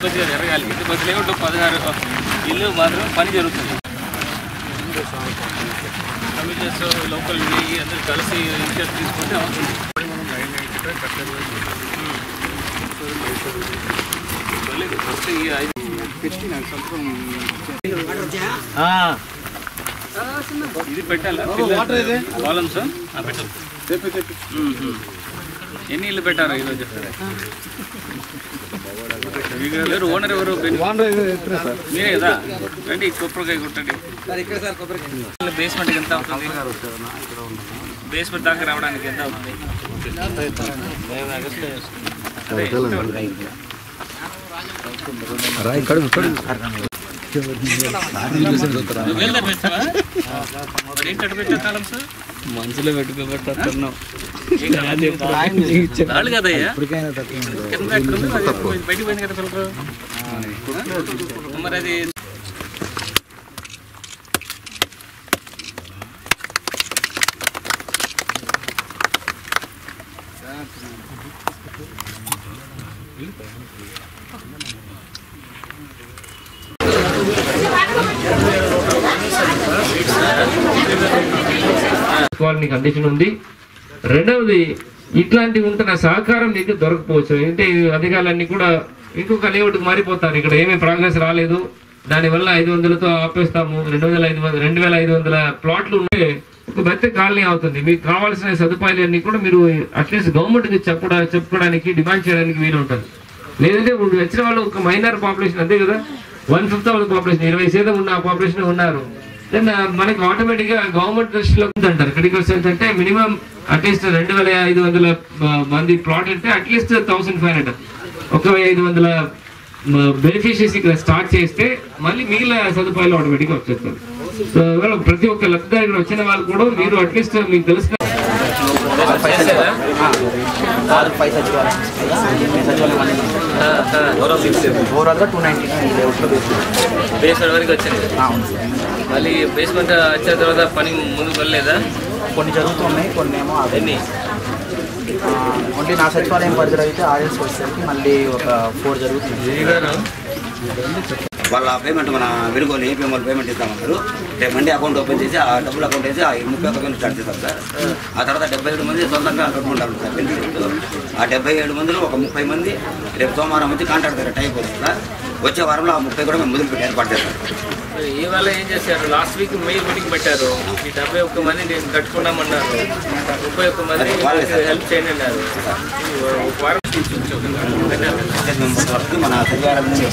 కొద్దిగా జరగాలి ఇంటి బస్సు లేకుంటే పదహారు ఇల్లు మాత్రం పని జరుగుతుంది కమిటీస్ లోకల్ విలేజ్ అందరూ కలిసి ఇనిషియేటివ్ తీసుకుంటే అవుతుంది పర్లేదు, ఫస్ట్ ఈ ఐదు ఇది పెట్టాలా కాలమ్స్ పెట్టాలి ఎన్ని ఇల్లు పెట్టారు ఈరోజు ఎవరు ఓనర్ ఎవరు మీరే కదా రండి కొబ్బరికాయ కొట్టండి బేస్మెంట్ ఎంత అవుతుంది బేస్మెంట్ దాకా రావడానికి ఎంత అవుతుంది అదే, నువ్వు వెళ్దా పెట్టావా? మరి ఏంటి అటు పెట్టావు columns? మనసులో పెట్టుకోబెట్టున్నావు రాళ్ళు కదయ్యా కింద ఎక్కడ ఉంది? అది బయటికి పోయింది కదా పిల్లలు మరి అది తీసుకోవాలని కండిషన్ ఉంది రెండవది ఇట్లాంటివి ఉంటున్న సహకారం నీకు దొరకపోవచ్చు అంటే ఈ అధికారులన్నీ కూడా ఇంకొక లేఅవుట్కి మారిపోతారు ఇక్కడ ఏమీ ప్రోగ్రెస్ రాలేదు దానివల్ల ఐదు వందలతో ఆపేస్తాము రెండు వందల ఐదు వందల రెండు వేల ఐదు వందల ప్లాట్లు ఉంటే ఒక బెత్త కాలనీ అవుతుంది మీకు కావాల్సిన సదుపాయాలన్నీ కూడా మీరు అట్లీస్ట్ గవర్నమెంట్కి చెప్పడా చెప్పుకోవడానికి డిమాండ్ చేయడానికి వీలు ఉంటుంది లేదంటే ఇప్పుడు వచ్చిన వాళ్ళు ఒక మైనర్ పాపులేషన్ అంతే కదా వన్ ఫిఫ్త్ ఆఫ్ పాపులేషన్ ఇరవై శాతం ఉన్న పాపులేషన్ ఉన్నారు దెన్ మనకి ఆటోమేటిక్ గా గవర్నమెంట్ దృష్టిలో అంటారు క్రిటికల్ సెన్స్ అంటే మినిమం అట్లీస్ట్ రెండు వేల ఐదు వందల మంది ప్లాట్ అంటే అట్లీస్ట్ థౌసండ్ ఫైవ్ హండ్రెడ్ ఒక వెయ్యి ఐదు వందల బెనిఫిషియరీస్ ఇక్కడ స్టార్ట్ చేస్తే మళ్ళీ మిగిలిన సదుపాయాలు ఆటోమేటిక్ గా వచ్చేస్తుంది సో ఇవాళ ప్రతి ఒక్క లబ్ధిదారు ఇక్కడ వచ్చిన వాళ్ళు కూడా మీరు అట్లీస్ట్ మీకు తెలిసిన చేసేదా? ఫైవ్ సచివాలయం సచివాలయం ఓవరాల్ గా టూ నైన్టీ లేఅవుట్లో వేసుకున్నాం బేస్మెంట్ వరకు వచ్చింది అవును సార్ మళ్ళీ బేస్మెంట్ వచ్చిన తర్వాత పని ముందుకు వెళ్ళలేదా కొన్ని జరుగుతున్నాయి కొన్ని ఏమో అవి ఎన్ని ఓన్లీ నా సచివాలయం పరిధిలో అయితే ఆర్ఎల్స్ వచ్చేసరికి మళ్ళీ ఒక ఫోర్ జరుగుతుంది వాళ్ళ పేమెంట్ మన వెలుగులు ఏపీఎం వాళ్ళు పేమెంట్ ఇస్తామన్నారు రేపు మండి అకౌంట్ ఓపెన్ చేసి ఆ డబ్బులు అకౌంట్ వేసి ఆ ముప్పై ఒక్క వేలు స్టార్ట్ చేస్తాం సార్ ఆ తర్వాత డెబ్బై ఏడు మంది సొంతంగా కట్టుకుంటారు సార్ బెనిఫిట్ ఆ డెబ్బై ఏడు మందిలో ఒక ముప్పై మంది రేపు సోమవారం వచ్చి కాంట్రాక్ట్ దగ్గర టైప్ అవుతుంది సార్ వచ్చే వారంలో ఆ ముప్పై కూడా మేము మొదలు పెట్టి ఏర్పాటు చేస్తాం మరి ఇవాళ ఏం చేశారు లాస్ట్ వీక్ మెయిల్ మీటింగ్ పెట్టారు ఈ డెబ్బై ఒక్క మంది నేను కట్టుకున్నామన్నారు ముప్పై ఒక్క మంది హెల్ప్ చేయండి అన్నారు ఒక వారం పెట్టారు. మెంబర్స్ వరకు మన సచివాలయం నుంచి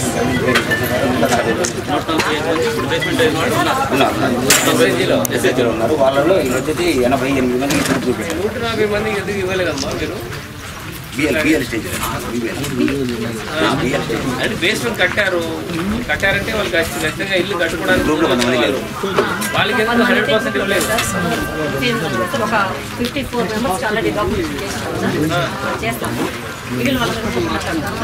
మొత్తం ఏడు మంది ఇప్పుడు బేస్మెంట్ వేసుకున్నారు. ఉన్నారు ఎస్ఎస్జీలో ఎస్ఎస్జీలో ఉన్నారు వాళ్ళలో వీళ్ళు వచ్చేసి ఎనభై ఎనిమిది మందికి చూపు చూపించారు నూట యాభై మందికి ఎందుకు ఇవ్వలేదమ్మా మీరు BL BL stage BL stage అంటే బేస్మెంట్ కట్టారు కట్టారంటే వాళ్ళకి ఖచ్చి- ఖచ్చితంగా ఇల్లు కట్టుకోవడానికి గ్రూప్లో కొంతమంది లేరు. వాళ్ళకి ఎందుకు హండ్రెడ్ పర్సెంట్ ఇవ్వలేదు ఒక fifty four members already document చేస్తాం చేస్తాము మిగిలిన వాళ్ళకి కూడా మాట్లాడతాం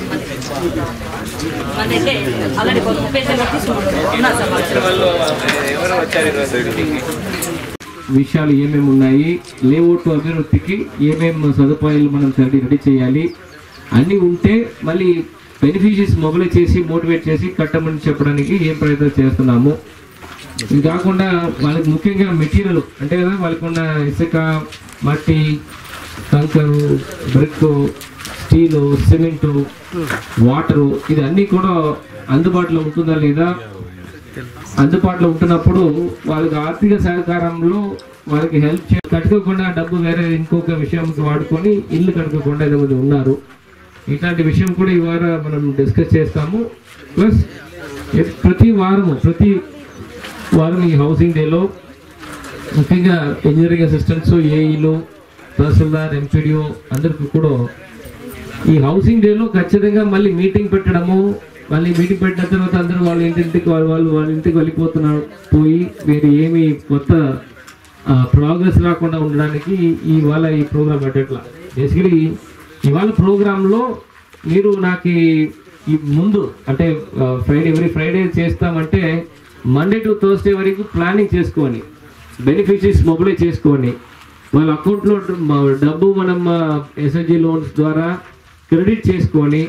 మనైతే ఆల్రెడీ ఒక ముప్పై సెంటర్ తీసుకుంటున్నాం ఉన్నారు సార్ వచ్చిన వాళ్ళు ఎవరు వచ్చారు ఈరోజు మీటింగ్కి? విషయాలు ఏమేమి ఉన్నాయి లేఅవుట్ అభివృద్ధికి ఏమేమి సదుపాయాలు మనం సరి రెడీ చేయాలి అన్నీ ఉంటే మళ్ళీ బెనిఫిషరీస్ మొబైలైజ్ చేసి మోటివేట్ చేసి కట్టమని చెప్పడానికి ఏం ప్రయత్నం చేస్తున్నాము ఇది కాకుండా వాళ్ళకి ముఖ్యంగా మెటీరియల్ అంటే కదా వాళ్ళకు ఉన్న ఇసుక మట్టి కంకరు బ్రిక్ స్టీలు సిమెంటు వాటరు ఇది అన్నీ కూడా అందుబాటులో ఉంటుందా లేదా అందుబాటులో ఉంటున్నప్పుడు వాళ్ళకి ఆర్థిక సహకారంలో వాళ్ళకి హెల్ప్ చే కట్టుకోకుండా డబ్బు వేరే ఇంకొక విషయంకి వాడుకొని ఇల్లు కట్టుకోకుండా ఎంతమంది ఉన్నారు ఇట్లాంటి విషయం కూడా ఇవాళ మనం డిస్కస్ చేస్తాము ప్లస్ ప్రతి వారము ప్రతి వారం ఈ హౌసింగ్ డేలో ముఖ్యంగా ఇంజనీరింగ్ అసిస్టెంట్స్ ఏఈలు తహసీల్దార్ ఎంపీడీఓ అందరికీ కూడా ఈ హౌసింగ్ డేలో ఖచ్చితంగా మళ్ళీ మీటింగ్ పెట్టడము మళ్ళీ మీటింగ్ పెట్టిన తర్వాత అందరూ వాళ్ళ ఇంటింటికి వాళ్ళు వాళ్ళు వాళ్ళ ఇంటికి వెళ్ళిపోతున్నారు పోయి వేరే ఏమి కొత్త ప్రోగ్రెస్ రాకుండా ఉండడానికి ఇవాళ ఈ ప్రోగ్రామ్ పెట్టట్లా బేసికలీ ఇవాళ ప్రోగ్రాంలో మీరు నాకు ఈ- ఈ ముందు అంటే ఫ్రైడే ఎవ్రీ ఫ్రైడే చేస్తామంటే మండే టు థర్స్డే వరకు ప్లానింగ్ చేసుకోండి బెనిఫిషరీస్ మొబైలైజ్ చేసుకోండి వాళ్ళ అకౌంట్లో డబ్బు మనం ఎస్ఎస్జి లోన్స్ ద్వారా క్రెడిట్ చేసుకొని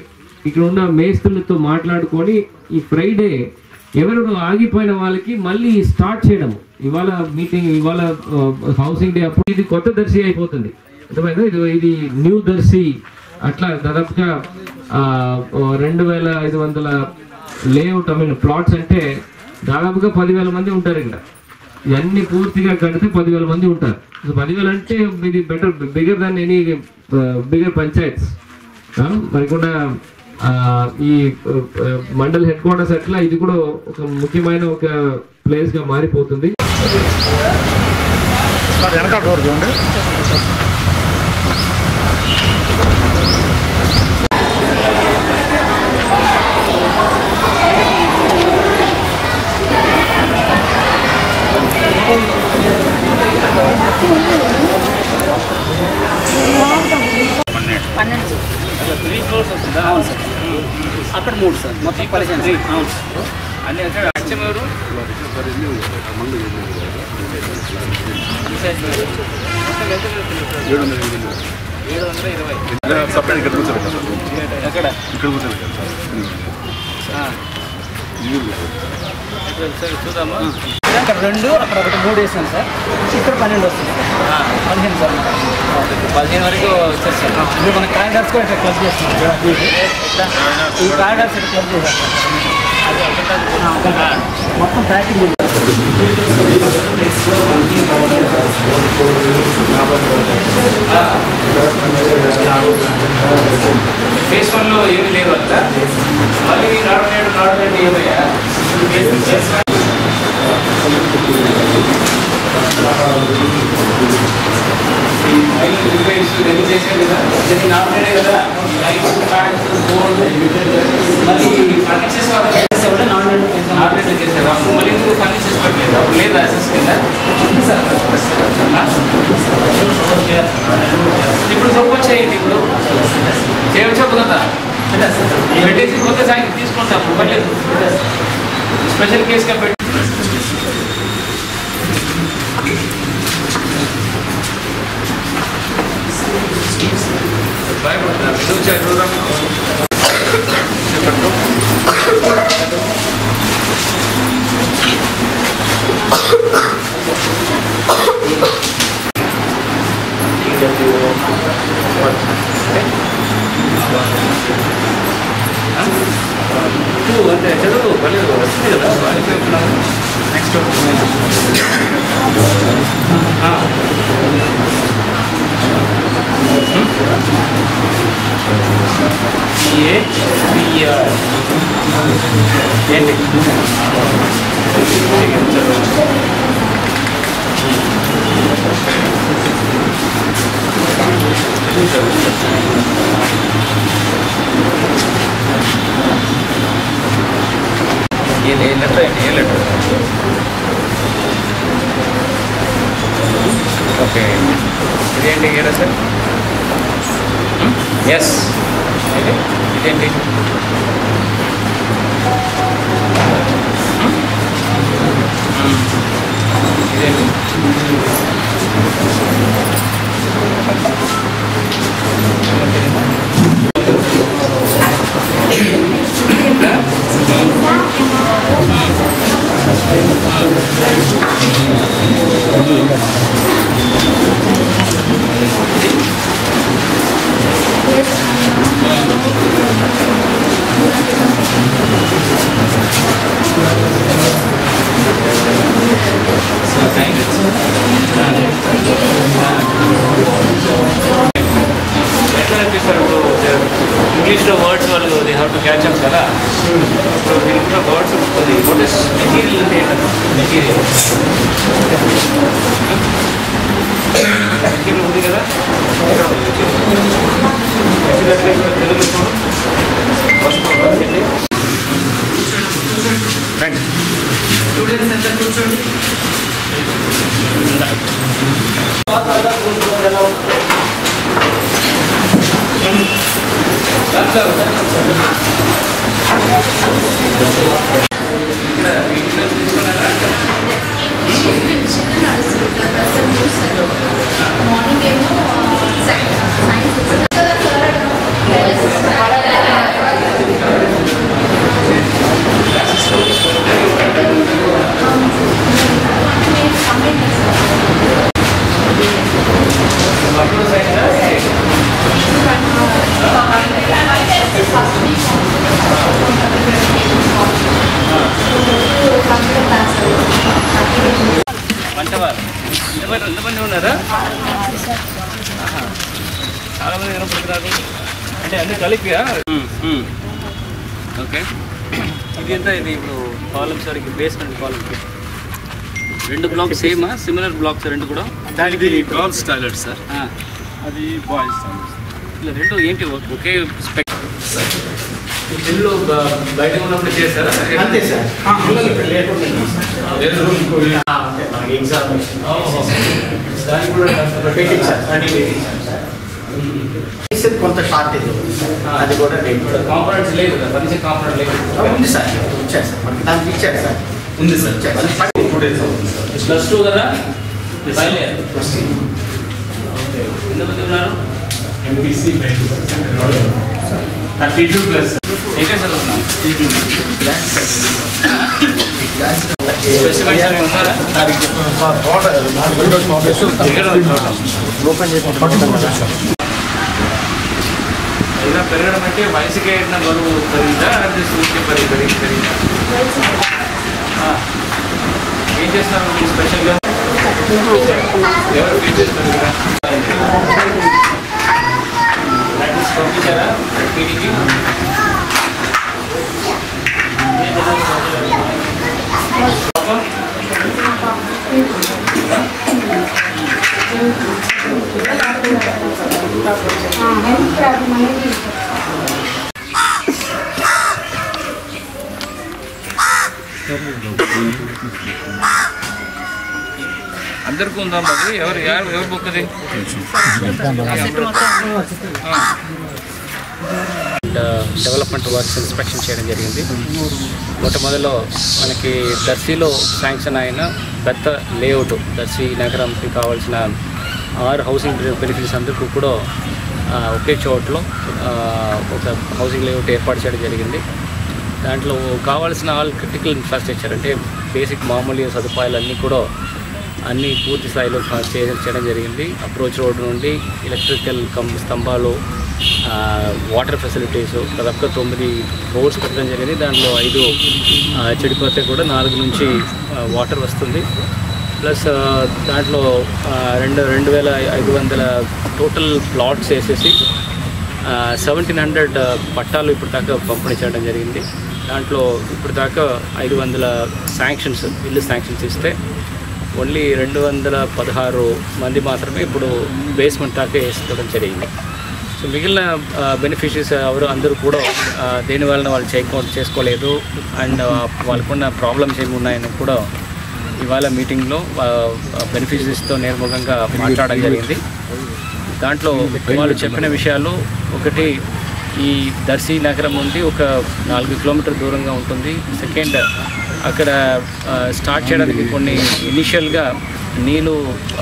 ఇక్కడ ఉన్న మేస్త్రులతో మాట్లాడుకొని ఈ ఫ్రైడే ఎవరెవరు ఆగిపోయిన వాళ్ళకి మళ్ళీ స్టార్ట్ చేయడం ఇవాళ మీటింగ్ ఇవాళ హౌసింగ్ డే అప్పుడు ఇది కొత్త దర్శి అయిపోతుంది అర్థమైందా ఇది ఇది న్యూ దర్శి అట్లా దాదాపుగా ఆ, ఓ రెండు వేల ఐదు వందల లేఅవుట్ ఐ మీన్ ప్లాట్స్ అంటే దాదాపుగా పదివేల మంది ఉంటారు ఇక్కడ ఇవన్నీ పూర్తిగా కడితే పదివేల మంది ఉంటారు సో పదివేలు అంటే ఇది better bigger than any bigger panchayats మరి కూడా ఆ, ఈ ఆ, మండల్ హెడ్ క్వార్టర్స్ అట్లా ఇది కూడా ఒక ముఖ్యమైన ఒక ప్లేస్ గా మారిపోతుంది వెనకాల డోర్ చూడండి పన్నెండు త్రీ ఫ్లోర్స్ వస్తుందా అవును సార్ అక్కడ మూడు సార్ మొత్తం పదిహేను త్రీ సార్. అవును సార్ అన్ని అక్కడ అచ్చం ఎవరు ఈ సైడ్ లో. మొత్తం ఎంత కడుతున్నారు? ఏడు వందల ఇరవై సపరేట్ ఇక్కడ కూర్చోండి ఎక్కడ ఇక్కడ కూర్చోండి ఆ. ఇక్కడ ఒకసారి చూద్దామా అక్కడ రెండు అక్కడ ఒకటి మూడు వేసాను సార్ ఇక్కడ పన్నెండు వస్తుంది ఆ. పదిహేను సార్ పదిహేను వరకు వచ్చేస్తాను ఇప్పుడు మన కారిడార్స్ కూడా ఇట్లా క్లబ్ చేస్తున్నాం చూడండి. ఈ కారిడార్స్ ఇట్లా క్లబ్ చేశారు మొత్తం ప్యాకింగ్ ఉంది. ఫేస్ వన్ లో ఏమీ లేవు అంత మళ్ళీ నాడు నేడు నాడు నేడు ఏమయ్యా ఫేస్ వన్ ఈ ఫైల్ రిపేర్స్ రెడీ చేశారు కదా ఇది నాడు నేడే కదా లైట్స్ ఫ్యాన్స్ బోర్డు మళ్ళీ ఫర్నిచర్స్ వాళ్ళకి ఒకటి నాన్ వెజ్ చేశాం. నాడు నేడు చేశారు అప్పుడు మళ్ళీ ఎందుకు ఫర్నిచర్స్ పెట్టలేదు అప్పుడు లేదా అసెస్ కింద ఇప్పుడు సపోజ్ చేయండి ఇప్పుడు చేయవచ్చా కుదరదా పెట్టేసి కొత్త సాగి తీసుకుంటాము పర్లేదు స్పెషల్ కేసుగా పెట్టి భయపడుతున్నారు ఎందుకు చదువుదాం చెప్పండి నువ్వు అంటే చదువు పర్లేదు వస్తుంది కదా నెక్స్ట్ ఏ బిఆర్ ఏంటి ఏ ఏ లెటర్ ఏంటి ఏ లెటర్ ఓకే ఇదేంటి ఏడా సార్ ఎస్ ఇది ఇదేంటి ఇదేంటి ఎట్లా అనిపిస్తారు ఇప్పుడు ఇంగ్లీష్లో వర్డ్స్ వాళ్ళు they have to catch up కదా ఇప్పుడు దీంట్లో వర్డ్స్ ఉంటుంది వాట్ ఇస్ మెటీరియల్ అంటే ఏంటన్నా మెటీరియల్ మెటీరియల్ ఉంది కదా ఇక్కడ ఉంది మెటీరియల్ అంటే ఇక్కడ తెలుగు చూడు వస్తువు ఏంటి? రండి స్టూడెంట్స్ ఎంత కూర్చోండి అది అంటే అన్ని కలిపియా ఓకే ఇది ఎంత ఇది ఇప్పుడు కాలమ్స్ వరకు బేస్మెంట్ కాలమ్స్ రెండు బ్లాక్స్ సేమా సిమిలర్ బ్లాక్స్ రెండు కూడా దానికి గర్ల్స్ టాయిలెట్ సార్ ఆ, అది బాయ్స్ టాయిలెట్ ఇలా రెండు ఏంటి ఒకే స్పెక్ ఇల్లు బ- బయట ఉన్నప్పుడు చేస్తారా అంతే సార్ వేరే రూమ్ ఎగ్జామినేషన్ దానికి కూడా పెట్టించారు అన్ని పెట్టించారు సార్ ఇది కొంత షార్టేజ్ ఉంది అది కూడా రేపు కాంపనెంట్స్ లేదు కదా ఫర్నిచర్ కాంపనెంట్ లేదు ఉంది సార్ ఇచ్చారు సార్ మనకి దానికి ఇచ్చారు సార్ ఉంది సార్ ఇచ్చారు టూ డేస్ అవుతుంది సార్ ప్లస్ టూ కదా ఫైనల్ ఇయర్ ఎంతమంది ఉన్నారు ఎంపీసీ థర్టీ టూ ప్లస్ ఎక్కడ చదువుతున్నాం స్పెసిఫికేషన్ ఉన్నారా ఓపెన్ చేసి ఇలా పెరగడం అంటే వయసుకి ఏదైనా బరువు పెరిగిందా అంటే సూచి పెరిగి పెరిగి పెరిగిందా ఆ. ఏం చేస్తారు మీరు స్పెషల్గా ఎవరు ఫీల్ చేస్తారు ఇక్కడ ప్రాక్టీస్ పంపించారా మీటింగ్కి అందరికీ ఉందా మరి ఎవరు ఎవరు ఎవరు బుక్ అది డెవలప్మెంట్ వర్క్స్ ఇన్స్పెక్షన్ చేయడం జరిగింది మొట్టమొదటిలో మనకి దర్శిలో శాంక్షన్ అయిన పెద్ద లేఅవుట్ దర్శి నగరంకి కావాల్సిన ఆరు హౌసింగ్ బెనిఫిట్స్ అందరికీ కూడా ఆ, ఒకే చోట్లో ఆ, ఒక హౌసింగ్ లేఅవుట్ ఏర్పాటు చేయడం జరిగింది దాంట్లో కావాల్సిన ఆల్ క్రిటికల్ ఇన్ఫ్రాస్ట్రక్చర్ అంటే బేసిక్ మామూలు సదుపాయాలు అన్నీ కూడా అన్నీ పూర్తి స్థాయిలో కా- చే- చేయడం జరిగింది అప్రోచ్ రోడ్ నుండి ఎలక్ట్రికల్ కం స్తంభాలు ఆ, వాటర్ ఫెసిలిటీస్ దాదాపుగా తొమ్మిది రోడ్స్ పెట్టడం జరిగింది దాంట్లో ఐదు ఆ, చెడిపోతే కూడా నాలుగు నుంచి ఆ, వాటర్ వస్తుంది ప్లస్ ఆ, దాంట్లో ఆ, రెండు రెండు వేల ఐదు వందల టోటల్ ప్లాట్స్ వేసేసి సెవెంటీన్ హండ్రెడ్ పట్టాలు ఇప్పుడు దాకా పంపిణీ చేయడం జరిగింది దాంట్లో ఇప్పుడు దాకా ఐదు వందల శాంక్షన్స్ ఇల్లు శాంక్షన్స్ ఇస్తే ఓన్లీ రెండు వందల పదహారు మంది మాత్రమే ఇప్పుడు బేస్మెంట్ దాకా వేసుకోవడం జరిగింది సో మిగిలిన బెనిఫిషరీస్ ఎవరు అందరూ కూడా ఆ, దేని వలన వాళ్ళు చేయకో చేసుకోలేదు అండ్ వాళ్ళకున్న ప్రాబ్లమ్స్ ఏమి ఉన్నాయని కూడా ఇవాళ మీటింగ్లో బెనిఫిషరీస్తో నేర్ముఖంగా మాట్లాడడం జరిగింది దాంట్లో వాళ్ళు చెప్పిన విషయాలు ఒకటి ఈ దర్శి నగరం నుండి ఒక నాలుగు కిలోమీటర్ దూరంగా ఉంటుంది సెకండ్ అక్కడ ఆ, స్టార్ట్ చేయడానికి కొన్ని ఇనిషియల్గా నీళ్ళు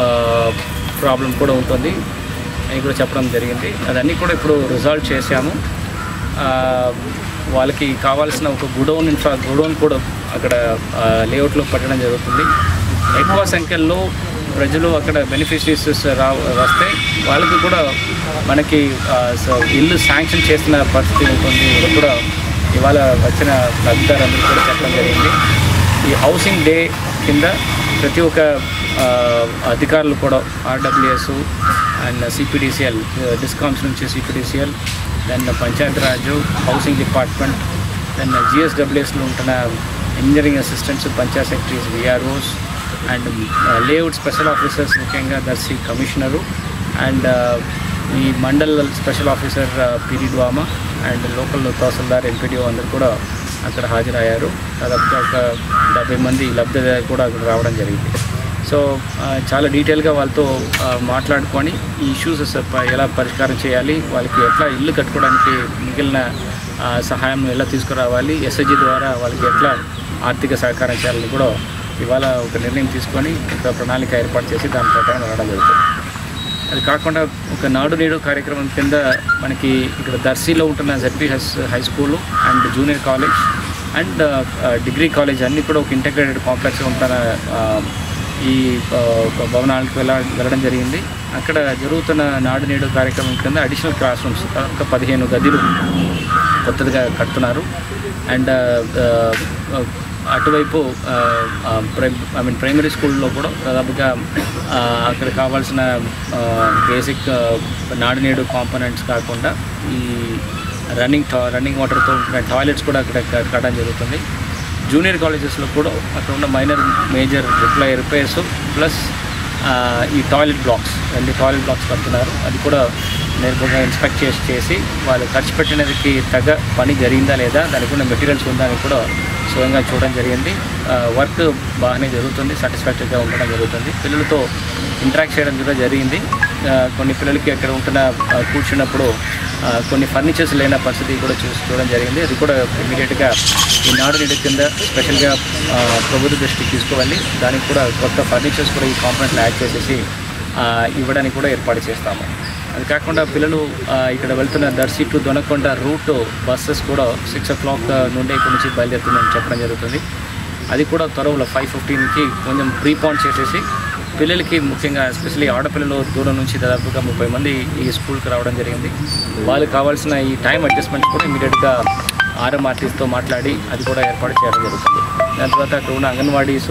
ప్రాబ్లం కూడా ఉంటుంది అని కూడా చెప్పడం జరిగింది అదన్నీ కూడా ఇప్పుడు రిజాల్వ్ చేశాము ఆ, వాళ్ళకి కావాల్సిన ఒక గుడౌన్ ఇన్ఫ్రా గుడౌన్ కూడా అక్కడ లేఅవుట్లో పెట్టడం జరుగుతుంది ఎక్కువ సంఖ్యలో ప్రజలు అక్కడ బెనిఫిషరీస్ రా వస్తే వాళ్ళకి కూడా మనకి ఆ, స- ఇల్లు శాంక్షన్ చేసిన పరిస్థితి ఉంటుంది ఇది కూడా ఇవాళ వచ్చిన లబ్ధిదారులందరూ కూడా చెప్పడం జరిగింది ఈ హౌసింగ్ డే కింద ప్రతి ఒక్క ఆ, అధికారులు కూడా ఆర్డబ్ల్యూఎస్ అండ్ సిపిడిసిఎల్ డిస్కౌంట్స్ నుంచి CPDCL then Panchayati Raj housing department then జిఎస్డబ్ల్యూఎస్లో ఉంటున్న engineering assistants panchayat secretaries VROs and layout special officers ముఖ్యంగా దర్శి కమిషనరు అండ్ ఈ మండల్ స్పెషల్ ఆఫీసర్ పిరి DWAMA and local tahsildar MPDO అందరు కూడా అక్కడ హాజరయ్యారు దాదాపుగా ఒక డెబ్బై మంది లబ్ధిదారు కూడా అక్కడ రావడం జరిగింది సో ఆ, చాలా డీటెయిల్గా వాళ్ళతో ఆ, మాట్లాడుకొని ఈ ఇష్యూస్ ఎలా పరిష్కారం చేయాలి వాళ్ళకి ఎట్లా ఇల్లు కట్టుకోవడానికి మిగిలిన ఆ, సహాయం ఎలా తీసుకురావాలి ఎస్ఐజి ద్వారా వాళ్ళకి ఎట్లా ఆర్థిక సహకారం చేయాలని కూడా ఇవాళ ఒక నిర్ణయం తీసుకొని ఒక ప్రణాళిక ఏర్పాటు చేసి దాని ప్రకారం రావడం జరుగుతుంది అది కాకుండా ఒక నాడు నేడు కార్యక్రమం కింద మనకి ఇక్కడ దర్శిలో ఉంటున్న ZP high high school and junior college and degree college అన్నీ కూడా ఒక ఇంటగ్రేటెడ్ కాంప్లెక్స్ ఉంటున్న ఆ, ఈ ఆ, ఒక భవనాలకు వెళ్ళ వెళ్ళడం జరిగింది అక్కడ జరుగుతున్న నాడు నేడు కార్యక్రమం కింద అడిషనల్ క్లాస్ రూమ్స్ ఒక పదిహేను గదులు కొత్తగా కడుతున్నారు అండ్ అటువైపు ఐ మీన్ ప్రైమరీ స్కూల్లో కూడా దాదాపుగా ఆ, అక్కడ కావాల్సిన బేసిక్ నాడునేడు కాంపోనెంట్స్ కాకుండా ఈ రన్నింగ్ టా రన్నింగ్ వాటర్తో టాయిలెట్స్ కూడా అక్కడ క- కట్టడం జరుగుతుంది జూనియర్ కాలేజెస్లో కూడా అక్కడ ఉన్న minor major reply repairs plus ఈ టాయిలెట్ బ్లాక్స్ రెండు టాయిలెట్ బ్లాక్స్ కడుతున్నారు అది కూడా నేర్పుగా ఇన్స్పెక్ట్ చేసి చేసి వాళ్ళు ఖర్చు పెట్టినదికి తగ్గ పని జరిగిందా లేదా దానికి ఉన్న మెటీరియల్స్ ఉందా అని కూడా స్వయంగా చూడడం జరిగింది వర్క్ బాగానే జరుగుతుంది సాటిస్ఫాక్టరీగా ఉండడం జరుగుతుంది పిల్లలతో ఇంటరాక్ట్ చేయడం కూడా జరిగింది ఆ, కొన్ని పిల్లలకి అక్కడ ఉంటున్న ఆ, కూర్చున్నప్పుడు ఆ, కొన్ని ఫర్నిచర్స్ లేని పరిస్థితి కూడా చూసి చూడడం జరిగింది అది కూడా ఇమీడియట్గా ఈ నాడు నేడు కింద స్పెషల్గా ఆ, ప్రభుత్వ దృష్టికి తీసుకువెళ్ళి దానికి కూడా కొత్త ఫర్నిచర్స్ కూడా ఈ కాంపనెంట్లు యాడ్ చేసేసి ఆ, ఇవ్వడానికి కూడా ఏర్పాటు చేస్తాము అది కాకుండా పిల్లలు ఆ, ఇక్కడ వెళ్తున్న Darsi to Donakonda route buses కూడా సిక్స్ ఓ క్లాక్ నుండి ఇక్కడ నుంచి బయలుదేరుతుందని చెప్పడం జరుగుతుంది అది కూడా త్వరలో ఫైవ్ ఫిఫ్టీన్కి కొంచెం ప్రీపాన్ చేసేసి పిల్లలకి ముఖ్యంగా ఎస్పెషల్లీ ఆడపిల్లలు దూరం నుంచి దాదాపుగా ముప్పై మంది ఈ స్కూల్కి రావడం జరిగింది వాళ్ళకి కావాల్సిన ఈ టైం అడ్జస్ట్మెంట్స్ కూడా ఇమీడియట్గా ఆర్ఎంఆర్టీస్తో మాట్లాడి అది కూడా ఏర్పాటు చేయడం జరుగుతుంది దాని తర్వాత అక్కడ ఉన్న అంగన్వాడీస్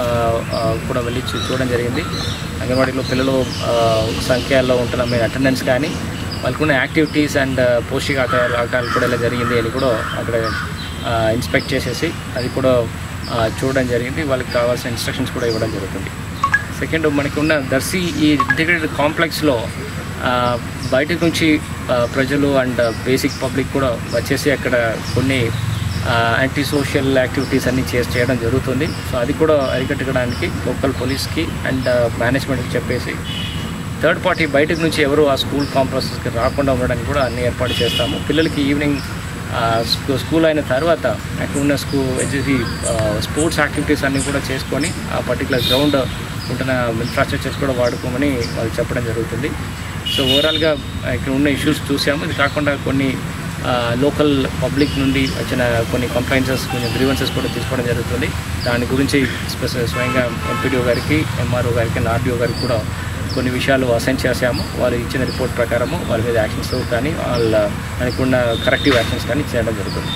కూడా వెళ్ళి చూ- చూడడం జరిగింది అంగన్వాడీలో పిల్లలు ఆ, సంఖ్యలో ఉంటున్న మీ అటెండెన్స్ కానీ వాళ్ళకున్న యాక్టివిటీస్ అండ్ పౌష్టికాహారాలు ఆహారాలు కూడా ఇలా జరిగింది అని కూడా అక్కడ ఇన్స్పెక్ట్ చేసేసి అది కూడా ఆ, చూడడం జరిగింది వాళ్ళకి కావాల్సిన ఇన్స్ట్రక్షన్స్ కూడా ఇవ్వడం జరుగుతుంది సెకండ్ మనకి ఉన్న దర్శి ఈ ఇంటిగ్రేటెడ్ కాంప్లెక్స్లో ఆ, బయట నుంచి ఆ, ప్రజలు అండ్ బేసిక్ పబ్లిక్ కూడా వచ్చేసి అక్కడ కొన్ని యాంటీ సోషల్ యాక్టివిటీస్ అన్నీ చేసి చేయడం జరుగుతుంది సో అది కూడా అరికట్టడానికి లోకల్ పోలీస్కి అండ్ మేనేజ్మెంట్కి చెప్పేసి థర్డ్ పార్టీ బయటకు నుంచి ఎవరు ఆ స్కూల్ కాంప్లెక్స్కి రాకుండా ఉండడానికి కూడా అన్ని ఏర్పాటు చేస్తాము పిల్లలకి ఈవినింగ్ ఆ, స్కూ- స్కూల్ అయిన తర్వాత అక్కడ ఉన్న స్కూ వచ్చేసి స్పోర్ట్స్ యాక్టివిటీస్ అన్నీ కూడా చేసుకొని ఆ పర్టికులర్ గ్రౌండ్ ఉంటున్న ఇన్ఫ్రాస్ట్రక్చర్స్ కూడా వాడుకోమని వాళ్ళు చెప్పడం జరుగుతుంది సో ఓవరాల్గా ఇక్కడ ఉన్న ఇష్యూస్ చూసాము ఇది కాకుండా కొన్ని లోకల్ పబ్లిక్ నుండి వచ్చిన కొన్ని కంప్లైంట్సెస్ కొన్ని గ్రీవెన్సెస్ కూడా తీసుకోవడం జరుగుతుంది దాని గురించి స్పెషల్ స్వయంగా ఎంపీడీఓ గారికి ఎంఆర్ఓ గారికి అండ్ ఆర్డీఓ గారికి కూడా కొన్ని విషయాలు అసైన్ చేశాము వాళ్ళు ఇచ్చిన రిపోర్ట్ ప్రకారము వాళ్ళ మీద యాక్షన్స్ కానీ వాళ్ళ దానికి ఉన్న కరెక్టివ్ యాక్షన్స్ కానీ చేయడం జరుగుతుంది